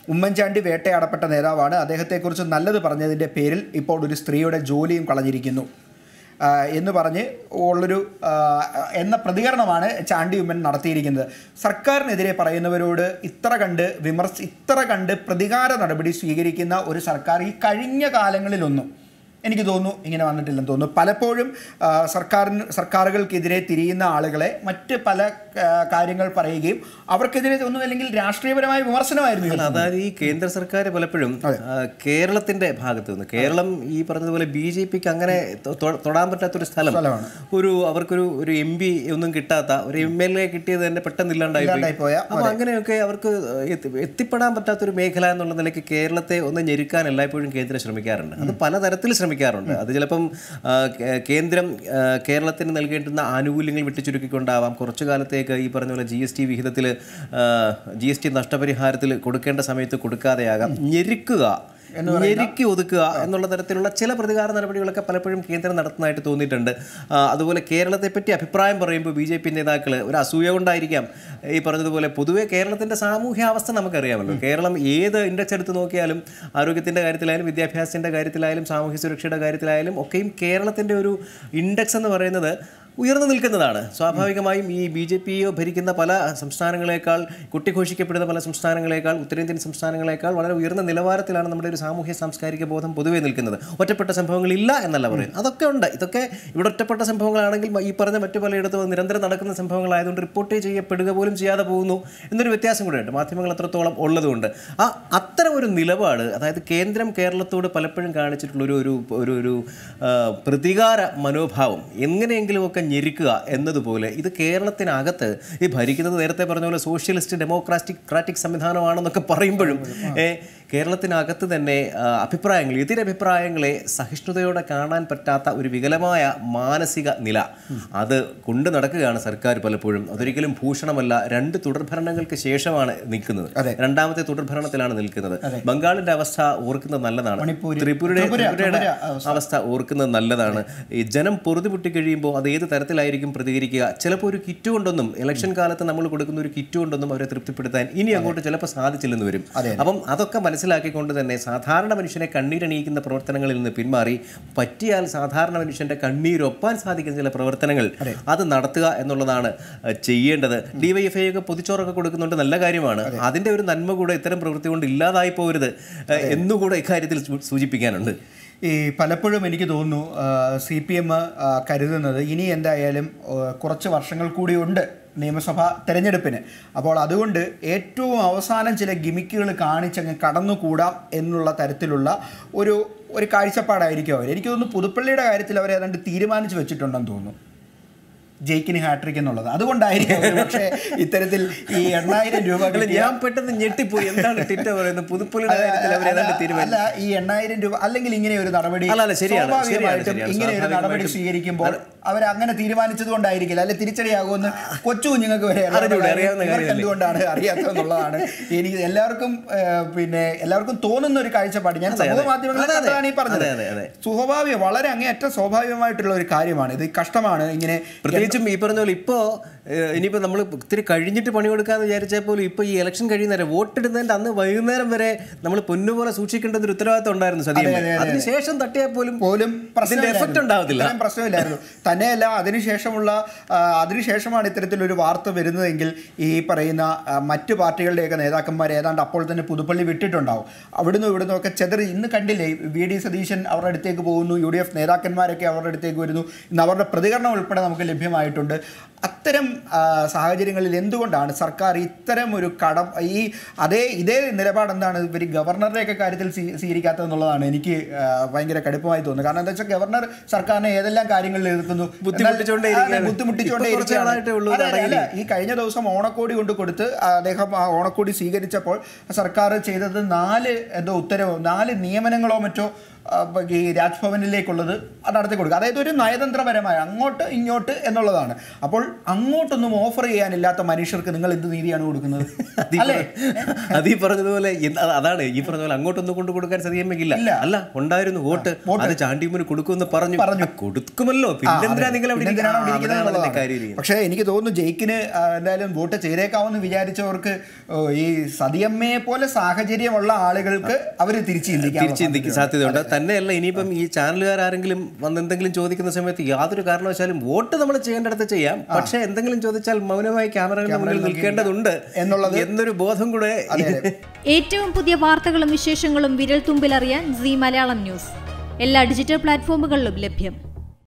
ഉമ്മൻചാണ്ടി വേട്ടയാടപ്പെട്ട നേതാവാണ് അദ്ദേഹത്തെക്കുറിച്ച് നല്ലത് പറഞ്ഞതിൻ്റെ പേരിൽ ഇപ്പോൾ ഒരു സ്ത്രീയുടെ ജോലിയും കളഞ്ഞിരിക്കുന്നു ആ, എന്ന് പറഞ്ഞ് ഉള്ളൊരു ആ, എന്ന പ്രതികരണമാണ് ചാണ്ടി ഉമ്മൻ നടത്തിയിരിക്കുന്നത് സർക്കാരിനെതിരെ പറയുന്നവരോട് ഇത്ര കണ്ട് വിമർശ ഇത്ര കണ്ട് പ്രതികാര നടപടി സ്വീകരിക്കുന്ന ഒരു സർക്കാർ ഈ കഴിഞ്ഞ കാലങ്ങളിലൊന്നും എനിക്ക് തോന്നുന്നു ഇങ്ങനെ വന്നിട്ടില്ലെന്ന് തോന്നുന്നു പലപ്പോഴും ആ, സർക്കാരിന് സർക്കാരുകൾക്കെതിരെ തിരിയുന്ന ആളുകളെ മറ്റ് പല ആ, കാര്യങ്ങൾ പറയുകയും അവർക്കെതിരെ ഒന്നുമല്ലെങ്കിൽ രാഷ്ട്രീയപരമായ വിമർശനമായിരുന്നു അല്ല, അതായത് ഈ കേന്ദ്ര സർക്കാർ പലപ്പോഴും ആ, കേരളത്തിന്റെ ഭാഗത്ത് നിന്ന് കേരളം ഈ പറഞ്ഞതുപോലെ ബി ജെ പിക്ക് അങ്ങനെ തൊ- തൊ- തൊടാൻ പറ്റാത്തൊരു സ്ഥലം സ്ഥലമാണ്. ഒരു അവർക്കൊരു ഒരു എം പി ഒന്നും കിട്ടാത്ത ഒരു എം എൽ എ കിട്ടിയത് തന്നെ പെട്ടെന്ന് ഇല്ലാണ്ടായി പോയി. ഇല്ലാണ്ടായി പോയ, അപ്പൊ അങ്ങനെയൊക്കെ അവർക്ക് എത്തി- എത്തിപ്പെടാൻ പറ്റാത്തൊരു മേഖല എന്നുള്ള നിലയ്ക്ക് കേരളത്തെ ഒന്ന് ഞെരുക്കാൻ എല്ലായ്പ്പോഴും കേന്ദ്രം ശ്രമിക്കാറുണ്ട് അത് പലതരത്തിൽ ശ്രമിക്കാറുണ്ട് അത് ചിലപ്പം ആ, കേ- കേന്ദ്രം ആ, കേരളത്തിന് നൽകേണ്ടുന്ന ആനുകൂല്യങ്ങൾ വെട്ടിച്ചുരുക്കിക്കൊണ്ടാവാം കുറച്ചു കാലത്തേക്ക് ഈ പറഞ്ഞ പോലെ ജി എസ് ടി വിഹിതത്തിൽ ജി എസ് ടി നഷ്ടപരിഹാരത്തിൽ കൊടുക്കേണ്ട സമയത്ത് കൊടുക്കാതെയാകാം ഞെരുക്കുക ഞെരുക്കി ഒതുക്കുക എന്നുള്ള തരത്തിലുള്ള ചില പ്രതികാര നടപടികളൊക്കെ പലപ്പോഴും കേന്ദ്രം നടത്തുന്നതായിട്ട് തോന്നിയിട്ടുണ്ട് ആ, അതുപോലെ കേരളത്തെ പറ്റി അഭിപ്രായം പറയുമ്പോൾ ബി ജെ പി നേതാക്കൾ ഒരു അസൂയ കൊണ്ടായിരിക്കാം ഈ പറഞ്ഞതുപോലെ പൊതുവെ കേരളത്തിൻ്റെ സാമൂഹ്യാവസ്ഥ നമുക്കറിയാമല്ലോ കേരളം ഏത് ഇൻഡെക്സ് എടുത്ത് നോക്കിയാലും ആരോഗ്യത്തിൻ്റെ കാര്യത്തിലായാലും വിദ്യാഭ്യാസത്തിൻ്റെ കാര്യത്തിലായാലും സാമൂഹ്യ സുരക്ഷയുടെ കാര്യത്തിലായാലും ഒക്കെയും കേരളത്തിൻ്റെ ഒരു ഇൻഡെക്സ് എന്ന് പറയുന്നത് ഉയർന്നു നിൽക്കുന്നതാണ് സ്വാഭാവികമായും ഈ ബി ജെ പി ഭരിക്കുന്ന പല സംസ്ഥാനങ്ങളെക്കാൾ കൊട്ടിഘോഷിക്കപ്പെടുന്ന പല സംസ്ഥാനങ്ങളെക്കാൾ ഉത്തരേന്ത്യൻ സംസ്ഥാനങ്ങളെക്കാൾ വളരെ ഉയർന്ന നിലവാരത്തിലാണ് നമ്മുടെ ഒരു സാമൂഹ്യ സാംസ്കാരിക ബോധം പൊതുവെ നിൽക്കുന്നത് ഒറ്റപ്പെട്ട സംഭവങ്ങളില്ല എന്നല്ല പറയുന്നത് അതൊക്കെ ഉണ്ട് ഇതൊക്കെ ഇവിടെ ഒറ്റപ്പെട്ട സംഭവങ്ങളാണെങ്കിൽ ഈ പറഞ്ഞ മറ്റു പലയിടത്തും നിരന്തരം നടക്കുന്ന സംഭവങ്ങളായതുകൊണ്ട് റിപ്പോർട്ട് ചെയ്യപ്പെടുക പോലും ചെയ്യാതെ പോകുന്നു എന്നൊരു വ്യത്യാസം കൂടെയുണ്ട് മാധ്യമങ്ങൾ അത്രത്തോളം ഉള്ളതുകൊണ്ട് ആ അത്തരം ഒരു നിലപാട് അതായത് കേന്ദ്രം കേരളത്തോട് പലപ്പോഴും കാണിച്ചിട്ടുള്ള ഒരു ഒരു ഒരു ഒരു ആ, പ്രതികാര മനോഭാവം എങ്ങനെയെങ്കിലുമൊക്കെ ഞെരുക്കുക എന്നതുപോലെ ഇത് കേരളത്തിനകത്ത് ഈ ഭരിക്കുന്നത് നേരത്തെ പറഞ്ഞ പോലെ സോഷ്യലിസ്റ്റ് ഡെമോക്രാറ്റിക് ക്രാറ്റിക് സംവിധാനമാണെന്നൊക്കെ പറയുമ്പോഴും ഏ, കേരളത്തിനകത്ത് തന്നെ ആ, അഭിപ്രായങ്ങൾ എതിരഭിപ്രായങ്ങളെ സഹിഷ്ണുതയോടെ കാണാൻ പറ്റാത്ത ഒരു വികലമായ മാനസിക നില അത് കൊണ്ടു നടക്കുകയാണ് സർക്കാർ പലപ്പോഴും അതൊരിക്കലും ഭൂഷണമല്ല രണ്ട് തുടർഭരണങ്ങൾക്ക് ശേഷമാണ് നിൽക്കുന്നത് രണ്ടാമത്തെ തുടർഭരണത്തിലാണ് നിൽക്കുന്നത് ബംഗാളിന്റെ അവസ്ഥ ഓർക്കുന്നത് നല്ലതാണ് മണിപ്പൂര്, ത്രിപുരയുടെ ത്രിപുര, ത്രിപുരയുടെ ത്രിപുര അവസ്ഥ ഓർക്കുന്നത് നല്ലതാണ് ഈ ജനം പൊറുതി പൊട്ടി കഴിയുമ്പോൾ അത് ഏത് തരത്തിലായിരിക്കും പ്രതികരിക്കുക ചിലപ്പോൾ ഒരു കിറ്റ് കൊണ്ടൊന്നും ഇലക്ഷൻ കാലത്ത് നമ്മൾ കൊടുക്കുന്ന ഒരു കിറ്റ് കൊണ്ടൊന്നും അവരെ തൃപ്തിപ്പെടുത്താൻ ഇനി അങ്ങോട്ട് ചിലപ്പോൾ സാധിച്ചില്ലെന്ന് വരും അപ്പം അതൊക്കെ മനസ്സിലാക്കിക്കൊണ്ട് തന്നെ സാധാരണ മനുഷ്യനെ കണ്ണീരണിയിക്കുന്ന പ്രവർത്തനങ്ങളിൽ നിന്ന് പിന്മാറി പറ്റിയാൽ സാധാരണ മനുഷ്യന്റെ കണ്ണീരൊപ്പാൻ സാധിക്കുന്ന ചില പ്രവർത്തനങ്ങൾ അത് നടത്തുക എന്നുള്ളതാണ് അഹ്, ചെയ്യേണ്ടത് ഡിവൈഎഫ്ഐ ഒക്കെ പൊതിച്ചോറൊക്കെ കൊടുക്കുന്നുണ്ട് നല്ല കാര്യമാണ് അതിന്റെ ഒരു നന്മ കൂടെ ഇത്തരം പ്രവൃത്തി കൊണ്ട് ഇല്ലാതായി പോകരുത് അഹ്, എന്നുകൂടെ ഇക്കാര്യത്തിൽ സൂ- സൂചിപ്പിക്കാനുണ്ട് ഈ പലപ്പോഴും എനിക്ക് തോന്നുന്നു സി പി എം കരുതുന്നത് ഇനി എന്തായാലും ആ, കുറച്ച് വർഷങ്ങൾ കൂടിയുണ്ട് നിയമസഭാ തെരഞ്ഞെടുപ്പിന് അപ്പോൾ അതുകൊണ്ട് ഏറ്റവും അവസാനം ചില ഗിമിക്കുകൾ കാണിച്ചങ്ങ് കടന്നുകൂടാം എന്നുള്ള തരത്തിലുള്ള ഒരു ഒരു കാഴ്ചപ്പാടായിരിക്കും അവർ എനിക്ക് തോന്നുന്നു പുതുപ്പള്ളിയുടെ കാര്യത്തിൽ അവർ ഏതാണ്ട് തീരുമാനിച്ചു വെച്ചിട്ടുണ്ടെന്ന് തോന്നുന്നു ജയിക്കിന് ഹാട്രിക് എന്നുള്ളത് അതുകൊണ്ടായിരിക്കും അവർ പക്ഷേ ഇത്തരത്തിൽ ഈ എണ്ണായിരം രൂപ അല്ല കിട്ടിയ- ഞാൻ പെട്ടെന്ന് ഞെട്ടിപ്പോയി എന്താണ് ടിറ്റ പറയുന്നത് പുതുപ്പള്ളിയുടെ കാര്യത്തിൽ അവർ ഏതാണ്ട് തീരുമാനം അല്ല ഈ എണ്ണായിരം രൂപ അല്ലെങ്കിൽ ഇങ്ങനെ ഒരു നടപടി അല്ല, അല്ല, ശരിയാണ്, സ്വാഭാവികമായിട്ടും ശരിയാണ്, ഇങ്ങനെ ഒരു നടപടി സ്വാഭാവികമായിട്ടും. സ്വീകരിക്കുമ്പോൾ അവർ അങ്ങനെ തീരുമാനിച്ചത് കൊണ്ടായിരിക്കില്ല അല്ലെ തിരിച്ചടിയാകുമെന്ന് കൊച്ചു കുഞ്ഞുങ്ങൾക്ക് വരെ അറിയാവുന്ന അറിഞ്ഞൂടെ, കാര്യം അറിയാവുന്ന ഇവർക്ക് കാര്യമല്ലേ? എന്തുകൊണ്ടാണ് അറിയാത്തതെന്നുള്ളതാണ് എനിക്ക് എല്ലാവർക്കും ആ, പിന്നെ എല്ലാവർക്കും തോന്നുന്ന ഒരു കാഴ്ചപ്പാട് ഞാൻ അതെ, സമൂഹ അതെ. മാധ്യമങ്ങളിൽ അതെ, അതെ. കണ്ടതാണ് ഈ പറഞ്ഞത് അതെ, അതെ, അതെ. സ്വാഭാവികം വളരെ അങ്ങേയറ്റം സ്വാഭാവികമായിട്ടുള്ള ഒരു കാര്യമാണ് ഇത് കഷ്ടമാണ് ഇങ്ങനെ പ്രത്യേകിച്ചും ഈ പറഞ്ഞ പോലെ ഇപ്പോൾ ഇനിയിപ്പോൾ നമ്മൾ ഇത്തിരി കഴിഞ്ഞിട്ട് പണി കൊടുക്കാന്ന് വിചാരിച്ചാൽ പോലും ഇപ്പോൾ ഈ ഇലക്ഷൻ കഴിയുന്നേരം വോട്ടിടുന്നതിൻ്റെ അന്ന് വൈകുന്നേരം വരെ നമ്മൾ പൊന്നുപോലെ സൂക്ഷിക്കേണ്ട ഒരു ഉത്തരവാദിത്തം ഉണ്ടായിരുന്നു സദ്യം അതിനുശേഷം തട്ടിയാൽ പോലും പോലും ഇതിന്റെ എഫക്റ്റ് ഉണ്ടാവത്തില്ല ഇത്രയും പ്രശ്നമില്ലായിരുന്നു തന്നെയല്ല അതിനുശേഷമുള്ള ആ, അതിനുശേഷമാണ് ഇത്തരത്തിലൊരു വാർത്ത വരുന്നതെങ്കിൽ ഈ പറയുന്ന ആ, മറ്റു പാർട്ടികളുടെയൊക്കെ നേതാക്കന്മാർ ഏതാണ്ട് അപ്പോൾ തന്നെ പുതുപ്പള്ളി വിട്ടിട്ടുണ്ടാവും അവിടുന്ന് ഇവിടുന്ന് ഒക്കെ ചെതറി ഇന്ന് കണ്ടില്ലേ വി ഡി സതീശൻ അവരുടെ അടുത്തേക്ക് പോകുന്നു യു ഡി എഫ് നേതാക്കന്മാരൊക്കെ അവരുടെ അടുത്തേക്ക് വരുന്നു ഇന്ന് അവരുടെ പ്രതികരണം ഉൾപ്പെടെ നമുക്ക് ലഭ്യമായിട്ടുണ്ട് അത്തരം ആ, സാഹചര്യങ്ങളിൽ എന്തുകൊണ്ടാണ് സർക്കാർ ഇത്തരം ഒരു കടം ഈ അതേ ഇതേ നിലപാട് എന്താണ് ഇവർ ഗവർണറുടെയൊക്കെ കാര്യത്തിൽ സ്വീ- സ്വീകരിക്കാത്തതെന്നുള്ളതാണ് എനിക്ക് ആ, ഭയങ്കര കടുപ്പമായി തോന്നുന്നത് കാരണം എന്താ വെച്ചാൽ ഗവർണർ സർക്കാരിനെ ഏതെല്ലാം കാര്യങ്ങളിൽ എതിർക്കുന്നു ബുദ്ധിമുട്ടിച്ചുകൊണ്ടേയിരിക്കുകയാണ്. അതെ, ബുദ്ധിമുട്ടിച്ചുകൊണ്ടേ ഇപ്പൊ കുറച്ച് നാളായിട്ടേ ഉള്ളൂ ഇത് അതെ, അതെ, അല്ല, അടങ്ങി. ഈ കഴിഞ്ഞ ദിവസം ഓണക്കോടി കൊണ്ട് കൊടുത്ത് അദ്ദേഹം ആ ഓണക്കോടി സ്വീകരിച്ചപ്പോൾ സർക്കാർ ചെയ്തത് നാല് എന്തോ ഉത്തരവോ നാല് നിയമനങ്ങളോ മറ്റോ ആ, ഈ രാജ്ഭവനിലേക്കുള്ളത് അത് നടത്തി കൊടുക്കുക അതായത് ഒരു നയതന്ത്രപരമായ അങ്ങോട്ട് ഇങ്ങോട്ട് എന്നുള്ളതാണ് അപ്പോൾ അങ്ങോട്ടൊന്നും ഓഫർ ചെയ്യാനില്ലാത്ത മനുഷ്യർക്ക് നിങ്ങൾ എന്ത് നീതിയാണ് കൊടുക്കുന്നത് അതീ അല്ലേ പറഞ്ഞ- അതീ പറഞ്ഞതുപോലെ എന്ത് അത് അതാണ് ഈ പറഞ്ഞ പോലെ അങ്ങോട്ടൊന്നും കൊണ്ട് കൊടുക്കാൻ സതിയമ്മയ്ക്കില്ല ഇല്ല. അല്ല ഉണ്ടായിരുന്നു വോട്ട് അത് ചാണ്ടിയമ്മന് കൊടുക്കുമെന്ന് പറഞ്ഞു പറഞ്ഞു. ആ, കൊടുക്കുമല്ലോ പിന്നെന്തിനാ നിങ്ങൾ അവിടെ പിന്നെന്തിനാണ് അവിടെ ഇരിക്കുന്നത്? ഇരിക്കുന്നത് ആ, അവിടെയാണ് അതിന്റെ എന്നുള്ളതാണ്. കാര്യം ഇരിക്കുന്നത്. പക്ഷേ എനിക്ക് തോന്നുന്നു ജയിക്കിന് ആ, എന്തായാലും വോട്ട് ചെയ്തേക്കാമെന്ന് വിചാരിച്ചവർക്ക് ഓ, ഈ സതിയമ്മയെ പോലെ സാഹചര്യമുള്ള ആളുകൾക്ക് അവർ തിരിച്ചു ചിന്തിക്കാം തിരിച്ച് ചിന്തിക്കാൻ സാധ്യതയുണ്ട് തന്നെയല്ല ഇനിയിപ്പം ഈ ചാനലുകാർ ആരെങ്കിലും വന്ന് എന്തെങ്കിലും ചോദിക്കുന്ന സമയത്ത് യാതൊരു കാരണവശാലും വോട്ട് നമ്മൾ ചെയ്യേണ്ടടുത്ത് ചെയ്യാം പക്ഷേ എന്തെങ്കിലും ചോദിച്ചാൽ മൗനമായി ക്യാമറകളുടെ മുന്നിൽ നിൽക്കേണ്ടതുണ്ട് എന്നുള്ളത് എന്നൊരു ബോധം കൂടെ ഏറ്റവും പുതിയ വാർത്തകളും വിശേഷങ്ങളും വിരൽ തുമ്പിലറിയാൻ സി മലയാളം ന്യൂസ് എല്ലാ ഡിജിറ്റൽ പ്ലാറ്റ്ഫോമുകളിലും ലഭ്യം